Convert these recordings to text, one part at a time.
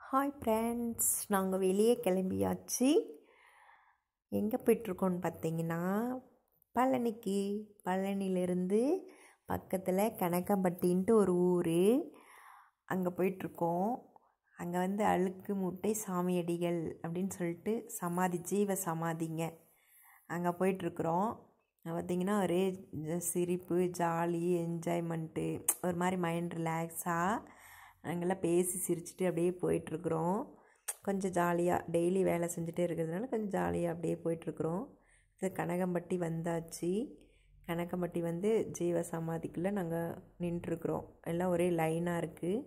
hi friends நாங்கள் வெளியே கிளம்பியாச்சு எங்கே போயிட்டுருக்கோன்னு பார்த்தீங்கன்னா பழனிக்கு பழனியிலேருந்து பக்கத்தில் கனகம்பட்டின்ட்டு ஒரு ஊர் அங்கே போயிட்டுருக்கோம் அங்கே வந்து அழுக்கு மூட்டை சாமியடிகள் அப்படின்னு சொல்லிட்டு சமாதி ஜீவ சமாதிங்க அங்கே போயிட்டுருக்குறோம் பார்த்திங்கன்னா ஒரே சிரிப்பு ஜாலி என்ஜாய்மெண்ட்டு ஒரு மாதிரி மைண்ட் ரிலாக்ஸாக நாங்கள்லாம் பேசி சிரிச்சுட்டு அப்படியே போயிட்டுருக்குறோம் கொஞ்சம் ஜாலியாக டெய்லி வேலை செஞ்சுட்டே இருக்கிறதுனால கொஞ்சம் ஜாலியாக அப்படியே போயிட்டுருக்குறோம் இது கனகம்பட்டி வந்தாச்சு கனகம்பட்டி வந்து ஜீவ சமாதிக்குள்ளே நாங்கள் நின்றுருக்குறோம் எல்லாம் ஒரே லைனாக இருக்குது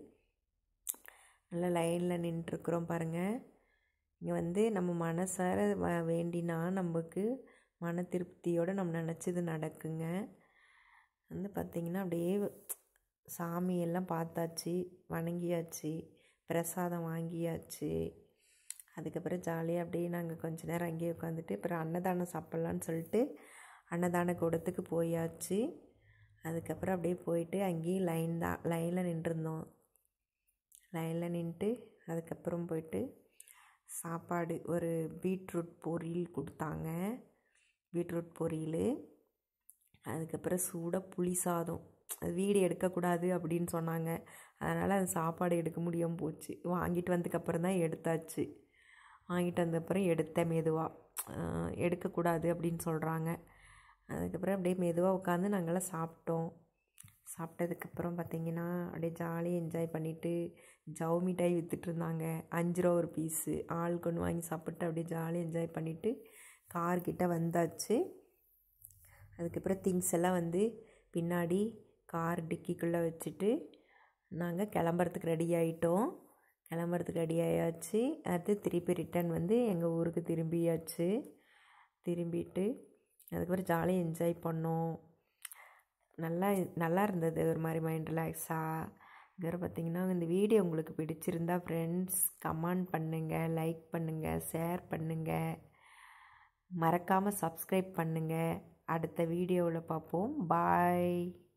நல்லா லைனில் நின்றுருக்குறோம் பாருங்கள் இங்கே வந்து நம்ம மனசார வ- வேண்டினா நமக்கு மன திருப்தியோடு நம்ம நினச்சது நடக்குங்க வந்து பார்த்திங்கன்னா அப்படியே சாமியெல்லாம் பார்த்தாச்சு வணங்கியாச்சு பிரசாதம் வாங்கியாச்சு அதுக்கப்புறம் ஜாலியாக அப்படியே நாங்கள் கொஞ்ச நேரம் அங்கேயே உட்காந்துட்டு அப்புறம் அன்னதானம் சாப்பிட்லான்னு சொல்லிட்டு அன்னதான கூடத்துக்கு போயாச்சு அதுக்கப்புறம் அப்படியே போயிட்டு அங்கேயும் லைன் தான் லைனில் நின்றுருந்தோம் லைனில் நின்றுட்டு அதுக்கப்புறம் போயிட்டு சாப்பாடு ஒரு பீட்ரூட் பொரியல் கொடுத்தாங்க பீட்ரூட் பொரியல் அதுக்கப்புறம் சூடாக புளி சாதம் அது வீடியோ எடுக்கக்கூடாது அப்படின்னு சொன்னாங்க அதனால் அந்த சாப்பாடு எடுக்க முடியாமல் போச்சு வாங்கிட்டு வந்ததுக்கப்புறம் தான் எடுத்தாச்சு வாங்கிட்டு வந்ததுக்கப்புறம் எடுத்தேன் மெதுவாக எடுக்கக்கூடாது அப்படின்னு சொல்கிறாங்க அதுக்கப்புறம் அப்படியே மெதுவாக உட்காந்து நாங்கள்லாம் சாப்பிட்டோம் சாப்பிட்டதுக்கப்புறம் பார்த்தீங்கன்னா அப்படியே ஜாலியாக என்ஜாய் பண்ணிவிட்டு ஜவு மிட்டாய் விற்றுட்டு இருந்தாங்க அஞ்சு ரூபா ஒரு பீஸு ஆள் கொண்டு வாங்கி சாப்பிட்டு அப்படியே ஜாலியாக என்ஜாய் பண்ணிவிட்டு கார்கிட்ட வந்தாச்சு அதுக்கப்புறம் திங்ஸ் எல்லாம் வந்து பின்னாடி கார் டிக்கிக்குள்ளே வச்சுட்டு நாங்கள் கிளம்புறதுக்கு ரெடி ஆகிட்டோம் கிளம்புறதுக்கு ரெடி ஆயாச்சு அடுத்து திருப்பி ரிட்டர்ன் வந்து எங்கள் ஊருக்கு திரும்பியாச்சு திரும்பிட்டு அதுக்கப்புறம் ஜாலியாக என்ஜாய் பண்ணோம் நல்லா நல்லா இருந்தது ஒரு மாதிரி மைண்ட் ரிலாக்ஸாக இதுவரை பார்த்தீங்கன்னா இந்த வீடியோ உங்களுக்கு பிடிச்சிருந்தா ஃப்ரெண்ட்ஸ் கமெண்ட் பண்ணுங்கள் லைக் பண்ணுங்கள் ஷேர் பண்ணுங்கள் மறக்காமல் சப்ஸ்கிரைப் பண்ணுங்கள் அடுத்த வீடியோவில் பார்ப்போம் பாய்